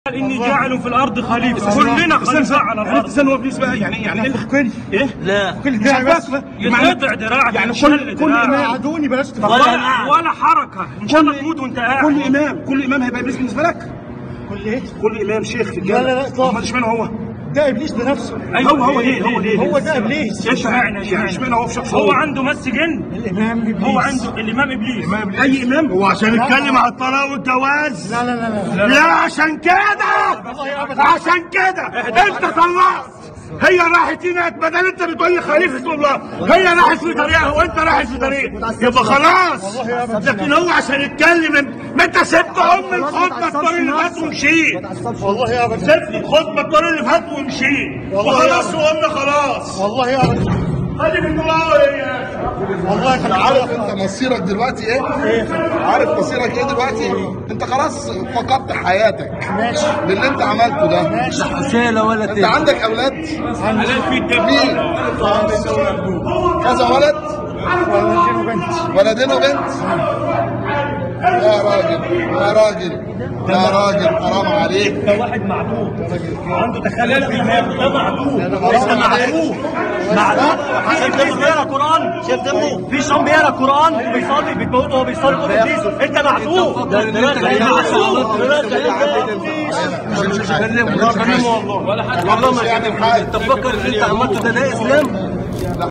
اني جاعل في الارض خليفه كلنا خليفه على الارض استنى هو ابليس بقى يعني يعني انت كل ايه لا كل دراع بس يتقطع دراعك يعني يتشل كل كل دراعك. امام عدوني بلاش تفكر ولا ولا حركه ان شاء الله تموت وانت قاعد كل امام كل امام هيبقى ابليس بالنسبه لك كل ايه؟ كل امام شيخ في الجامع لا، لا، لا، إطلاقاً. امال اشمعنى هو ده ابليس بنفسه ايوه هو هو ليه ليه هو ليه ليه هو ده ابليس ايش معنى يعني اشمعنى هو في شخص هو عنده مس جن الامام ابليس هو عنده الامام ابليس اي امام هو عشان يتكلم على الطلاق والجواز لا لا لا لا لا عشان كده عشان كده انت طلعت هي راحت هناك بدل انت بتقول لي خليفه الله هي راحت في طريقها وانت رايح في طريق يبقى خلاص لكن هو عشان يتكلم ما انت سبت ام الخطبه الطول اللي فات ومشيت والله يا ابدا سبت الخطبه الطول اللي فات ومشيت وخلاص وقلنا خلاص والله يا ابدا خلي من الله وهي والله انت عارف انت مصيرك دلوقتي ايه؟ عارف مصيرك ايه دلوقتي؟ انت خلاص فقدت حياتك ماشي باللي انت عملته ده ماشي حسالة ولا انت تاني عندك اولاد؟ على في الدم مين؟ كذا ولد؟ ولدين وبنت ولدين وبنت؟ يا راجل يا راجل يا راجل حرام عليك ده واحد معدوم عنده تخلل في دماغه ده معدوم حرام عليك معلوم عشان كده بيقرا قران شايف دمه في شام بيقرا قران وبيصلي بيتموت وهو بيصلي وهو بيبليسه انت معدوم ده انت والله ما انت مفكر ان انت عملته ده ده اسلام